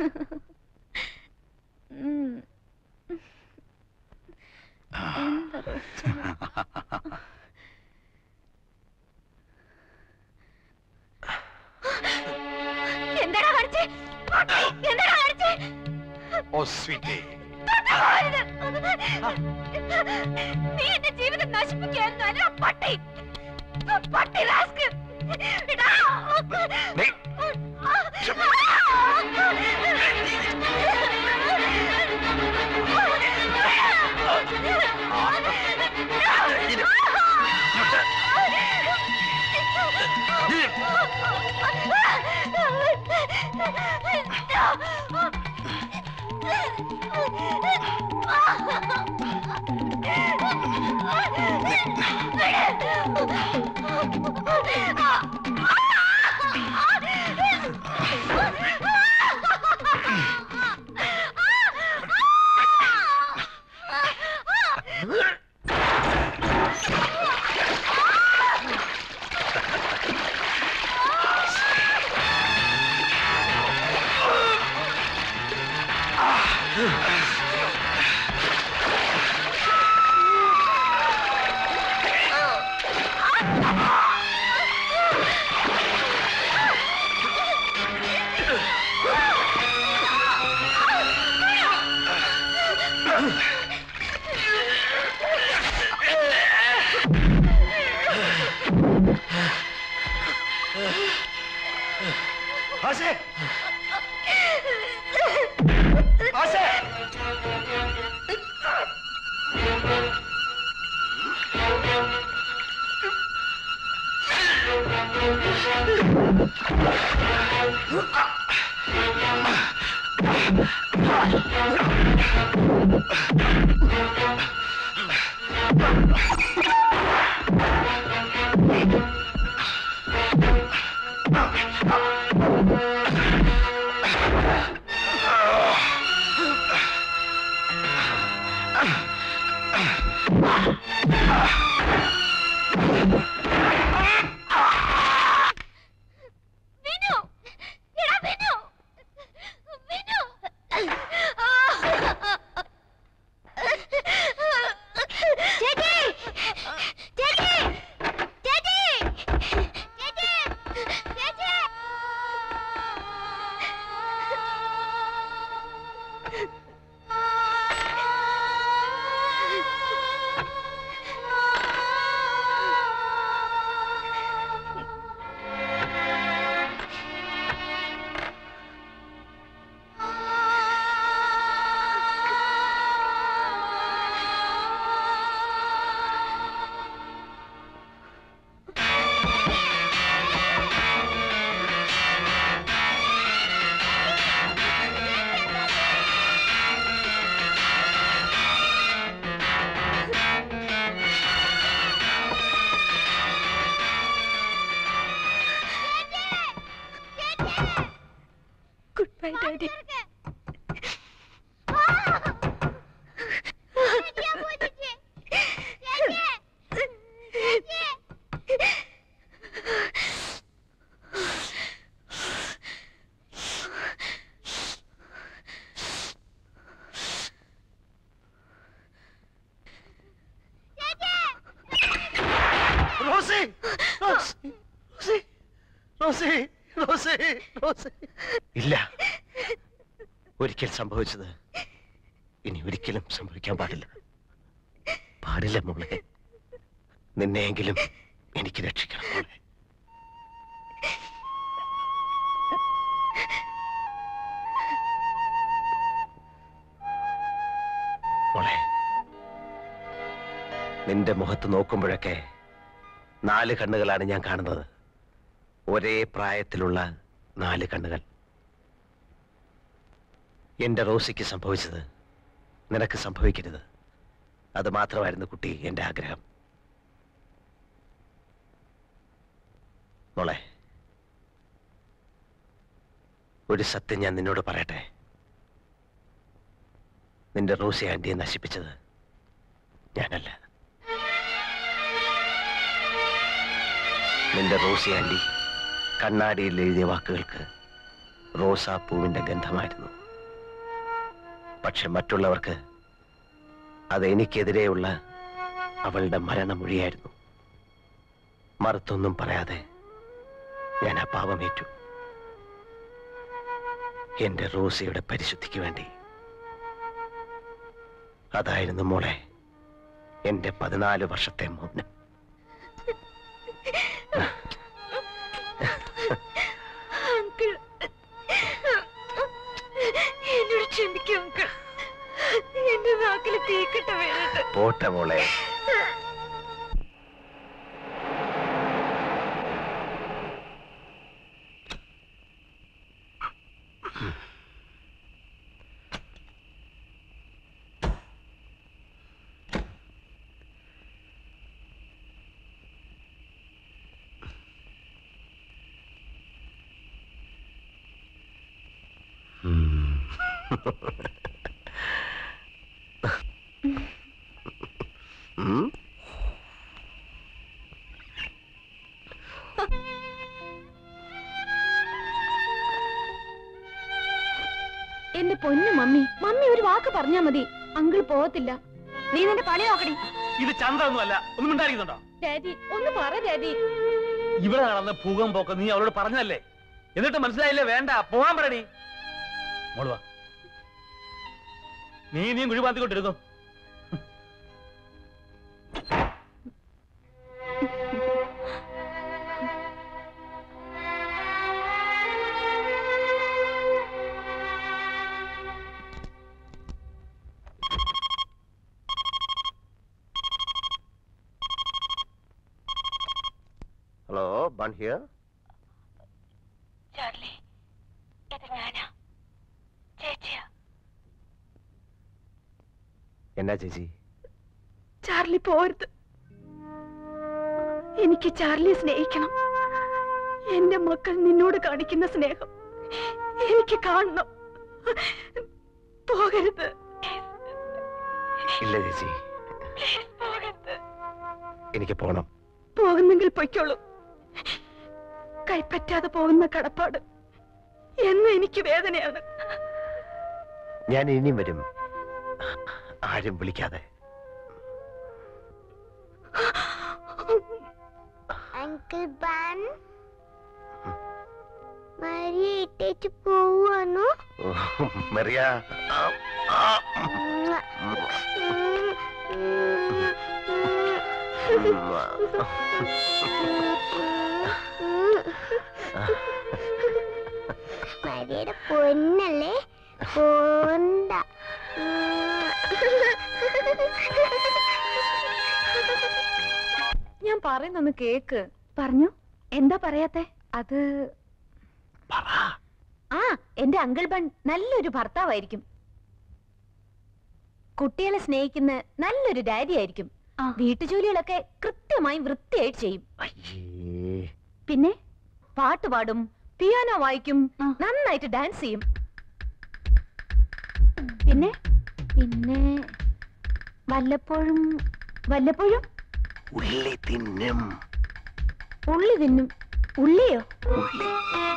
ഉം. എന്താ റോസി? എന്താടാ കാണിച്ചേ എന്താടാ കാണിച്ചേ ഓ സ്വീറ്റി നീ എന്റെ ജീവിതം നശിപ്പിക്കായിരുന്നു അല്ല പട്ടി പട്ടി റാസ്ക് എടാ. നീ ആശേ ആശേ വിനു എടാ വിനു വിനു ചേച്ചി ചേച്ചി ചേച്ചി ചേച്ചി ചേച്ചി good bye daddy Rosie Rosie Rosie Rosie Rosie ഇല്ല ഒരിക്കൽ സംഭവിച്ചത് ഇനി ഒരിക്കലും സംഭവിക്കാൻ പാടില്ല പാടില്ല മോളെ നിന്നെയെങ്കിലും എനിക്ക് രക്ഷിക്കണം മോളെ മോളെ നിന്റെ മുഖത്ത് നോക്കുമ്പോഴൊക്കെ നാല് കണ്ണുകളാണ് ഞാൻ കാണുന്നത് ഒരേ പ്രായത്തിലുള്ള നാല് കണ്ണുകൾ എന്റെ റോസിക്ക് സംഭവിച്ചത് നിനക്ക് സംഭവിക്കരുത് അത് മാത്രമായിരുന്നു കുട്ടി എന്റെ ആഗ്രഹം മോളെ ഒരു സത്യം ഞാൻ നിന്നോട് പറയട്ടെ നിന്റെ റോസി ആന്റിയെ നശിപ്പിച്ചത് ഞാനല്ല നിന്റെ റോസി ആന്റി കണ്ണാടിയിൽ എഴുതിയ വാക്കുകൾക്ക് റോസാപ്പൂവിന്റെ ഗന്ധമായിരുന്നു പക്ഷെ മറ്റുള്ളവർക്ക് അത് എനിക്കെതിരെയുള്ള അവളുടെ മരണമൊഴിയായിരുന്നു മറുത്തൊന്നും പറയാതെ ഞാൻ ആ പാപമേറ്റു എന്റെ റോസിയുടെ പരിശുദ്ധിക്ക് വേണ്ടി അതായിരുന്നു മോളെ എന്റെ പതിനാല് വർഷത്തെ മൗനം അങ്കിൾ എന്നോട് ക്ഷമിക്കും അങ്കിൾ എന്റെ നാക്കിൽ തീക്കട്ട വീണിട്ട് പോട്ടെ മോളെ ഉം എന്റെ പൊന്നു മമ്മി മമ്മി ഒരു വാക്ക് പറഞ്ഞാ മതി അങ്കിൾ പോകത്തില്ല നീ നിന്റെ പണി നോക്കടി ഇത് ചന്ദ്രൊന്നുമല്ല ഒന്നും മിണ്ടായിരിക്കുന്നുണ്ടോ ഡാഡി ഒന്ന് പറ ഡാഡി ഇവിടെ നടന്ന ഭൂകമ്പൊക്കെ നീ അവളോട് പറഞ്ഞതല്ലേ എന്നിട്ട് മനസ്സിലായില്ലേ വേണ്ട പോകാൻ പറയടി മോളുവാ നീ നീ കുഴിപാത്തിക്കൊണ്ടിരുന്നു ഹലോ ബൺ ഹിയർ ചാർലി ഇത് ഞാനാ ചേച്ചിയാ എന്നാ ചേച്ചി ചാർലി പോരുത് എനിക്ക് ചാർലിയെ സ്നേഹിക്കണം എന്റെ മക്കൾ നിന്നോട് കാണിക്കുന്ന സ്നേഹം എനിക്ക് കാണണം പോകരുത് ഇല്ല ചേച്ചി എനിക്ക് പോണം പോകുന്നെങ്കിൽ പൊയ്ക്കോളൂ കൈപ്പറ്റാതെ പോകുന്ന കടപ്പാട് എന്ന് എനിക്ക് വേദനയാണ് ഞാൻ ഇനിയും വരും ആരും വിളിക്കാതെ അങ്കിൾ ബാൻ മരിയ ഇട്ടേച്ച് പോവാണോ ഓ, മെറിയ ആ, ആ. മരിയുടെ പൊന്നല്ലേ പോണ്ട ഞാൻ പറയുന്നൊന്ന് കേക്ക് പറഞ്ഞു എന്താ പറയാത്തെ അത് പറ ആ എന്റെ അങ്കിൾ ബൺ നല്ലൊരു ഭർത്താവായിരിക്കും കുട്ടികളെ സ്നേഹിക്കുന്ന നല്ലൊരു ഡാഡി ആയിരിക്കും വീട്ടുജോലികളൊക്കെ കൃത്യമായി വൃത്തിയായിട്ട് ചെയ്യും അയ്യേ പിന്നെ പാട്ട് പാടും പിയാനോ വായിക്കും നന്നായിട്ട് ഡാൻസ് ചെയ്യും പിന്നെ പിന്നെ വല്ലപ്പോഴും വല്ലപ്പോഴും ഉള്ളി തിന്നും ഉള്ളി തിന്നും ഉള്ളിയോ ഉള്ളി